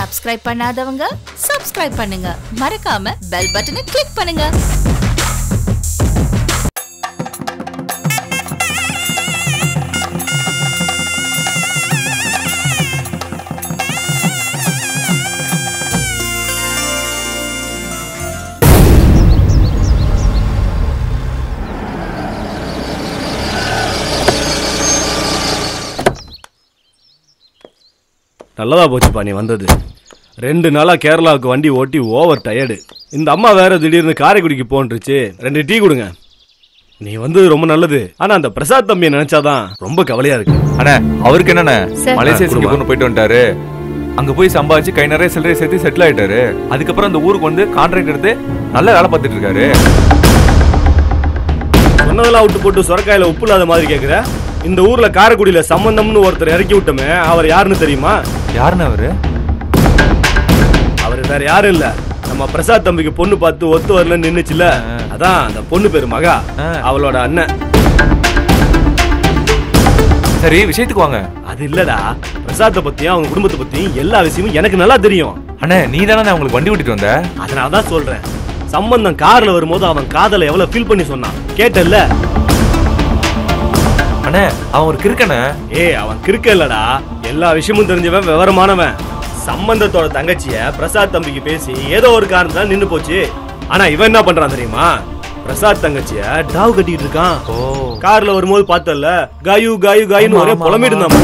Subscribe பண்ணாதவங்க subscribe பண்ணுங்க மறக்காம பெல் பட்டனை கிளிக் பண்ணுங்க நல்லதா போச்சுப்பா நீ வந்தது ரெண்டு நாளா கேரளாவுக்கு வண்டி ஓட்டி ஓவர் டயர்டு இந்த அம்மா வேற திடீர்னு காரைக்குடிக்கு போன்றுச்சு ரெண்டு டீ கொடுங்க நீ வந்தது ரொம்ப நல்லது ஆனா அந்த பிரசாத் தம்பியை நினைச்சாதான் ரொம்ப கவலையா இருக்கு அண்ணா அவருக்கு என்னண்ணே சார். மலேசியா ஆ, கொடுமா. சிங்கப்பூர்னு போயிட்டு வந்துட்டாரு அங்க போய் சம்பாதிச்சு கை நிறைய சில்லறை சேர்த்து செட்டில் ஆயிட்டாரு அதுக்கப்புறம் அந்த ஊருக்கு வந்து கான்ட்ராக்ட் எடுத்து நல்ல வேலை பார்த்துட்டு இருக்காரு சொன்னதெல்லாம் விட்டு போட்டு சொரக்காயில உப்பு இல்லாத மாதிரி கேக்குற இந்த ஊர்ல காரைக்குடியில சம்பந்தம்னு ஒருத்தர் இறக்கி விட்டோமே அவர் யாருன்னு தெரியுமா யாருண்ணே அவரு அவர் வேற யாரும் இல்ல நம்ம பிரசாத் தம்பிக்கு பொண்ணு பார்த்து ஒத்து வரல நின்னுச்சுல அதான் அந்த பொண்ணு பேரு மகா ஆ. அவளோட அண்ணன் சரி விஷயத்துக்கு வாங்க அது இல்லடா பிரசாத்தை பத்தியும் அவங்க குடும்பத்தை பத்தியும் எல்லா விஷயமும் எனக்கு நல்லா தெரியும் அண்ணே நீ தானே உங்களுக்கு வண்டி ஓட்டிட்டு வந்த அதனால தான் சொல்றேன் சம்பந்தம் கார்ல வரும்போது அவன் காதலை எவ்வளவு ஃபீல் பண்ணி சொன்னான் கேட்டல்ல அண்ணே அவன் ஒரு கிறுக்கண்ணே ஏய் அவன் கிறுக்க இல்லடா எல்லா விஷயமும் தெரிஞ்சவன் விவரமானவன் சம்பந்தத்தோட தங்கச்சிய பிரசாத் தம்பிக்கு பேசி ஏதோ ஒரு காரணத்தால நின்னு போச்சு ஆனா இவன் என்ன பண்றான் தெரியுமா பிரசாத் தங்கச்சிய டாவ் கட்டிட்டு இருக்கான் ஓ கார்ல வரும்போது பார்த்தல காயு காயு காயுன்னு ஒரே ஆமா, புலம்பிட்டு இருந்தான்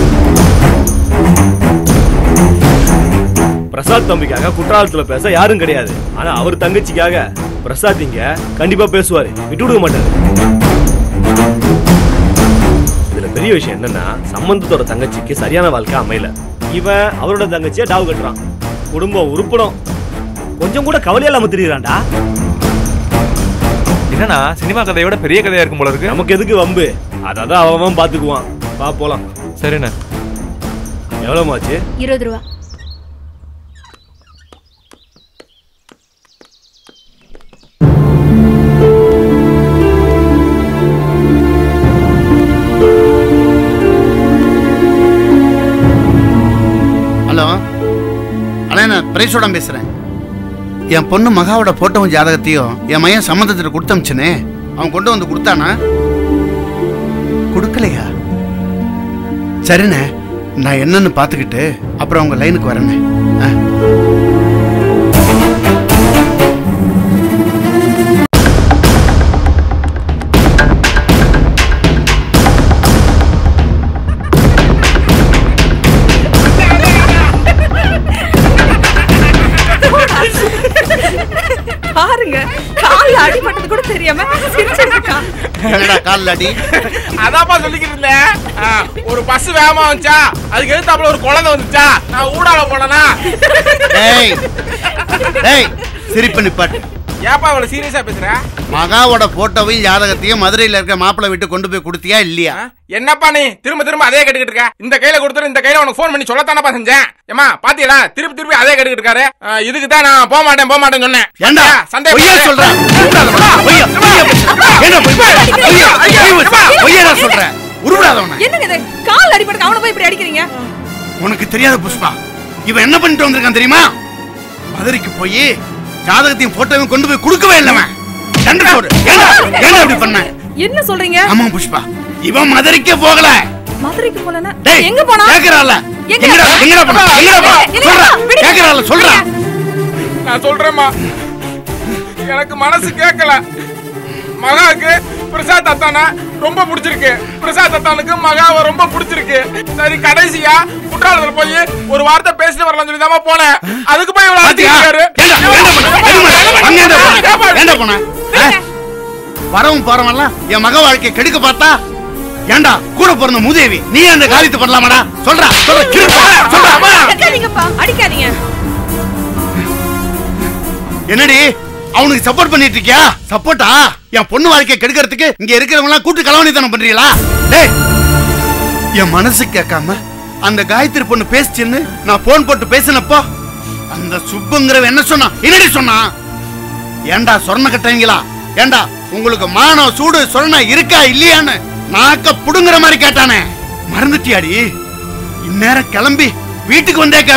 பிரசாத் தம்பிக்காக குற்றாலத்துல பேச யாரும் கிடையாது ஆனா அவர் தங்கச்சிக்காக பிரசாத் இங்க கண்டிப்பா பேசுவாரு விட்டு கொடுக்க மாட்டாரு இதுல பெரிய விஷயம் என்னன்னா சம்பந்தத்தோட தங்கச்சிக்கு சரியான வாழ்க்கை அமையல இவன் அவரோட தங்கச்சிய டாவ் கட்டுறான் குடும்பம் உருப்படும் கொஞ்சம் கூட கவலையா இல்லாம திரியறான்டா என்னண்ணா சினிமா கதையை விட பெரிய கதையா இருக்கும் போல இருக்கு நமக்கு எதுக்கு வம்பு அதான் அவன் அவன் பாத்துக்குவான் வா போலாம் சரிண்ணே எவ்வளவு ஆச்சு இருபது ரூபா ஹலோ அண்ணா நான் பிரைஸோட பேசுகிறேன் என் பொண்ணு மகாவோட போட்டோவும் ஜாதகத்தையும் என் மையன் சம்மந்தத்தில் கொடுத்தமிச்சனே அவன் கொண்டு வந்து கொடுத்தானா கொடுக்கலையா சரிண்ணே நான் என்னன்னு பார்த்துக்கிட்டு அப்புறம் உங்கள் லைனுக்கு வரேண்ணே ஆ பாருங்க கால்ல அடிபட்டது கூட தெரியாம சிரிச்சிட்டு இருக்கான் என்னடா காலில் அடி அதான்ப்பா சொல்லிக்கிட்டு இருந்தேன் ஆ, ஒரு பஸ் வேகமா வந்துச்சா அதுக்கு எதிர்த்தாப்புல ஒரு குழந்தை வந்துச்சா நான் ஊடால போனனா டேய் டேய் சிரிப்பு நிப்பாட்டு ஏப்பா இவ்வளவு சீரியஸா பேசுற மகாவோட போட்டோவையும் ஜாதகத்தையும் மதுரையில் இருக்க மாப்பிள்ளை விட்டு கொண்டு போய் கொடுத்தியா இல்லையா ஆ? என்னப்பா நீ திரும்ப திரும்ப அதே கேட்டுக்கிட்டு இருக்க இந்த கையில கொடுத்துட்டு இந்த கையில உனக்கு ஃபோன் பண்ணி சொல்லத்தானப்பா செஞ்சேன் ஏமா பாத்தீங்களா திருப்பி திருப்பி அதே கேட்டுக்கிட்டு இருக்காரு ஆ, இதுக்கு தான் நான் போக மாட்டேன் போக மாட்டேன்னு சொன்னேன் ஏண்டா ஆ, சந்தேகம் பொய்யா பண்றேன். சொல்ற உருப்படாதவனா? பொய்யா பொய்யா என்ன பொய் பொய்யா பொய்யா பொய்யா சொல்ற உருப்படாதவன என்னங்க இது கால் அடிபட்டு அவனை போய் இப்படி அடிக்கிறீங்க உனக்கு தெரியாத புஷ்பா இவன் என்ன பண்ணிட்டு வந்திருக்கான் தெரியுமா மதுரைக்கு போய் ஜாதகத்தையும் போட்டோவையும் கொண்டு போய் கொடுக்கவே இல்லவன் தண்டை சோறு ஏண்டா ஏண்டா இப்படி பண்ண என்ன சொல்றீங்க ஆமா புஷ்பா இவன் மதுரைக்கே போகல மதுரைக்கு போனா டேய் எங்க போனா கேக்குறால எங்க? எங்கடா எங்கடா போனா எங்கடா போனா இல்ல, சொல்றா விடுங்க. கேக்குறால சொல்றா நான் சொல்றேம்மா எனக்கு மனசு கேட்கல மகாவுக்கு பிரசாத் அத்தானா ரொம்ப பிடிச்சிருக்கு பிரசாத் அத்தானுக்கு மகாவை ரொம்ப பிடிச்சிருக்கு சரி கடைசியா குற்றாலத்துல போய் ஒரு வார்த்தை பேசிட்டு வரலாம் சொல்லி தான் போனேன் அதுக்கு போய் இவ்வளவு பாத்தியா? அடிச்சிருக்காரு. ஏண்டா, ஏண்டா பண்ண? ஏண்டா பண்ண? அங்க ஏண்டா போன? ஏண்டா போன? ஆ? வரவும் போறவன்லாம் என் மக வாழ்க்கையை கெடுக்க பார்த்தா ஏண்டா கூட பிறந்த மூதேவி நீ அந்த காரியத்தை பண்ணலாமாடா சொல்றா சொல்ற கிறுக்கா, சொல்றா அடிக்காதீங்கப்பா அடிக்காதீங்க என்னடி அவனுக்கு சப்போர்ட் பண்ணிட்டு இருக்கியா சப்போர்ட்டா என் பொண்ணு வாழ்க்கையை கெடுக்கிறதுக்கு இங்க இருக்கிறவங்க எல்லாம் கூட்டு கலவணித்தனம் பண்றீங்களா டேய் என் மனசு கேட்காம அந்த காயத்ரி பொண்ணு பேசுச்சுன்னு நான் போன் போட்டு பேசினப்போ அந்த சுப்புங்கிறவன் என்ன சொன்னான் என்னடி சொன்னான் ஏண்டா சொர்ண கட்டுறீங்களா ஏண்டா உங்களுக்கு மானம் சூடு சொரண இருக்கா இல்லையான்னு நாக்க புடுங்குற மாதிரி கேட்டானே மறந்துட்டியாடி இந்நேரம் கிளம்பி வீட்டுக்கு வந்தே கேட்பான்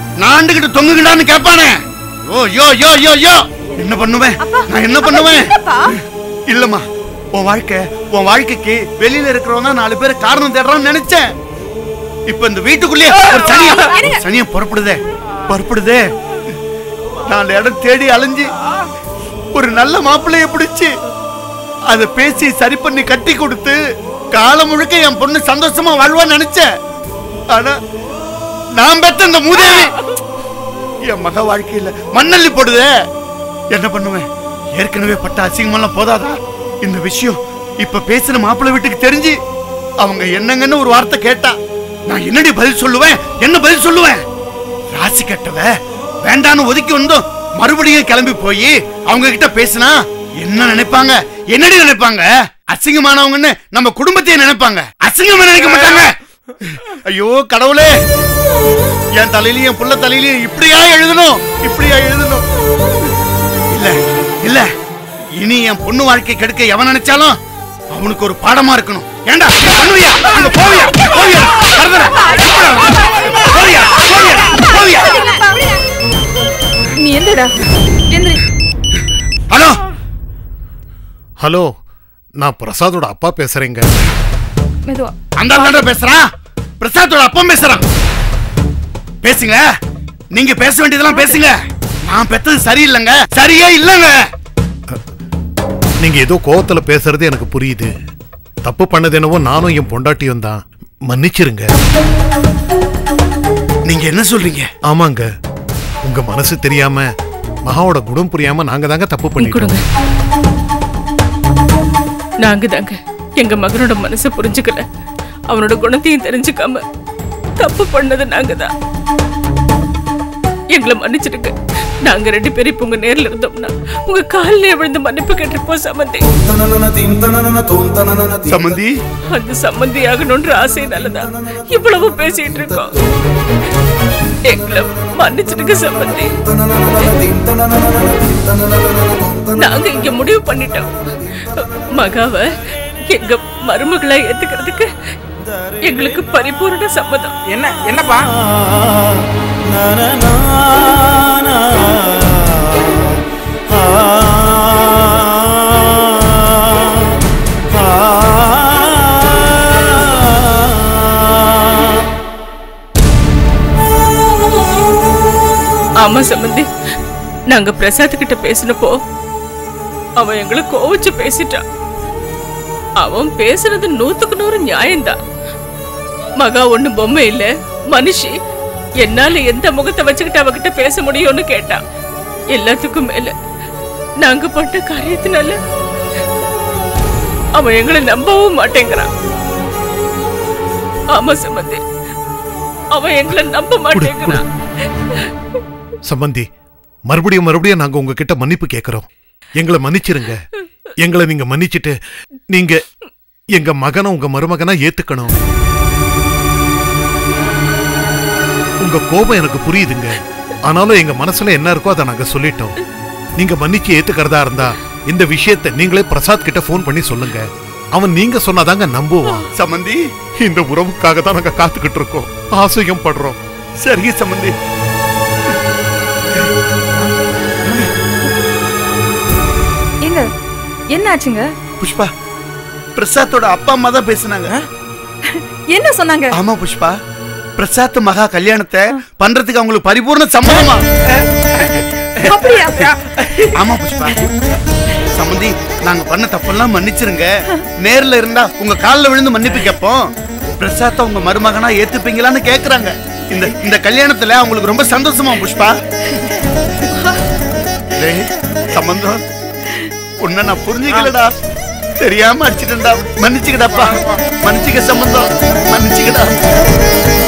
நான் ஆண்டுகிட்டு தொங்குகிட்டான்னு கேட்பானே ஓ யோ யோ யோ யோ என்ன பண்ணுவேன் நான் என்ன பண்ணுவேன் இல்லம்மா உன் வாழ்க்கை உன் வாழ்க்கைக்கு வெளியில இருக்கிறவங்க நாலு பேர் காரணம் தேடுறான்னு நினைச்சேன் இப்ப இந்த வீட்டுக்குள்ளேயே ஒரு சனியம் ஒரு சனியம் புறப்படுதே புறப்படுதே நாலு இடம் தேடி அலைஞ்சு ஒரு நல்ல மாப்பிள்ளைய பிடிச்சு அத பேசி சரி பண்ணி கட்டி கொடுத்து காலம் முழுக்க என் பொண்ணு சந்தோஷமா வாழ்வான்னு நினைச்சேன் ஆனா நான் பெத்த இந்த மூதேவி என் மக வாழ்க்கையில மண்ணள்ளி போடுதே என்ன பண்ணுவேன் ஏற்கனவே பட்ட அசிங்கமெல்லாம் போதாதா இந்த விஷயம் இப்ப பேசின மாப்பிள்ளை வீட்டுக்கு தெரிஞ்சு அவங்க என்னங்கன்னு ஒரு வார்த்தை கேட்டா நான் என்னடி பதில் சொல்லுவேன் என்ன பதில் சொல்லுவேன் ராசி கட்டவ வேண்டான்னு ஒதுக்கி வந்தோம் மறுபடியும் கிளம்பி போய் அவங்க கிட்ட பேசினா என்ன நினைப்பாங்க என்னடி நினைப்பாங்க அசிங்கமானவங்கன்னு நம்ம குடும்பத்தையே நினைப்பாங்க அசிங்கமா நினைக்க மாட்டாங்க ஐயோ கடவுளே என் தலையிலயும் என் புள்ள தலையிலயும் இப்படியா எழுதணும் இப்படியா எழுதணும் இல்ல இல்ல இனி என் பொண்ணு வாழ்க்கை கெடுக்க எவன் நினைச்சாலும் அவனுக்கு ஒரு பாடமா இருக்கணும் ஏண்டா பண்ணுவியா அங்க போவியா போவியா வரதடா. போவியா போவியா போவியா நீ எந்தடா எந்திரி ஹலோ ஹலோ நான் பிரசாதோட அப்பா பேசுறேங்க மெதுவா அந்த ஆள்தான்டா பேசுறான் பிரசாத்தோட அப்பன் பேசுறான் பேசுங்க நீங்க பேச வேண்டியதெல்லாம் பேசுங்க நான் பெத்தது சரியில்லைங்க சரியே இல்லைங்க நீங்க ஏதோ கோவத்துல பேசுறது எனக்கு புரியுது தப்பு பண்ணது என்னவோ நானும் என் பொண்டாட்டியும் தான் மன்னிச்சிருங்க நீங்க என்ன சொல்றீங்க ஆமாங்க உங்க மனசு தெரியாம மகாவோட குணம் புரியாம நாங்க தாங்க தப்பு நீ கொடுங்க பண்ணிட்டோம் நாங்க தாங்க எங்க மகனோட மனசை புரிஞ்சுக்கல அவனோட குணத்தையும் தெரிஞ்சுக்காம தப்பு பண்ணது நாங்க தான் எங்களை மன்னிச்சிடுங்க நாங்க ரெண்டு பேரும் இப்ப உங்க நேர்ல இருந்தோம்னா உங்க காலிலே விழுந்து மன்னிப்பு கேட்டிருப்போம் சம்மந்தி சம்மந்தி அந்த சம்மந்தி ஆகணும்ன்ற ஆசையினாலதான் இவ்வளவு பேசிட்டு இருக்கோம் எங்களை மன்னிச்சிடுங்க சம்மந்தி நாங்க இங்க முடிவு பண்ணிட்டோம் மகாவ எங்க மருமகளா ஏத்துக்கிறதுக்கு எங்களுக்கு பரிபூர்ண சம்மதம் என்ன என்னப்பா ஆமா சம்பந்தி நாங்க பிரசாத் கிட்ட பேசினப்போ அவன் எங்களை கோவச்சு பேசிட்டான் அவன் பேசுறது நூத்துக்கு நூறு நியாயம்தான் மகா ஒண்ணு பொம்மை இல்ல மனுஷி என்னால எந்த முகத்தை வச்சுக்கிட்டு அவகிட்ட பேச முடியும்னு கேட்டான் எல்லாத்துக்கும் மேல நாங்க பட்ட காரியத்தினால அவன் எங்களை நம்பவும் மாட்டேங்கிறான் ஆமா சம்பந்தி அவன் எங்களை நம்ப மாட்டேங்கிறான் சம்பந்தி மறுபடியும் மறுபடியும் நாங்க உங்ககிட்ட மன்னிப்பு கேக்குறோம் எங்களை மன்னிச்சிருங்க எங்களை நீங்க மன்னிச்சிட்டு நீங்க எங்க மகனை உங்க மருமகனா ஏத்துக்கணும் உங்க கோபம் எனக்கு புரியுதுங்க ஆனாலும் எங்க மனசுல என்ன இருக்கோ அதை நாங்க சொல்லிட்டோம் நீங்க மன்னிச்சு ஏத்துக்கிறதா இருந்தா இந்த விஷயத்தை நீங்களே பிரசாத் கிட்ட ஃபோன் பண்ணி சொல்லுங்க அவன் நீங்க சொன்னாதாங்க நம்புவான் சம்மந்தி இந்த உறவுக்காக தான் நாங்க காத்துக்கிட்டு இருக்கோம் ஆசையும் படுறோம் சரிங்க சம்மந்தி எங்க என்ன ஆச்சுங்க புஷ்பா பிரசாத்தோட அப்பா அம்மா தான் பேசுனாங்க என்ன சொன்னாங்க ஆமா புஷ்பா பிரசாத் மகா கல்யாணத்தை பண்றதுக்கு அவங்களுக்கு பரிபூர்ண சம்மதமா அப்படியா ஆமா புஷ்பா சம்மந்தி நாங்க பண்ண தப்பெல்லாம் மன்னிச்சிருங்க நேர்ல இருந்தா உங்க கால்ல விழுந்து மன்னிப்பு கேட்போம் பிரசாத்த உங்க மருமகனா ஏத்துப்பீங்களான்னு கேக்குறாங்க இந்த இந்த கல்யாணத்துல அவங்களுக்கு ரொம்ப சந்தோஷமா புஷ்பா டேய், சம்பந்தம் உன்னை நான் புரிஞ்சுக்கலடா தெரியாம அடிச்சிட்டேன்டா மன்னிச்சுக்கடாப்பா மன்னிச்சுக்க சம்பந்தம் மன்னிச்சுக்கடா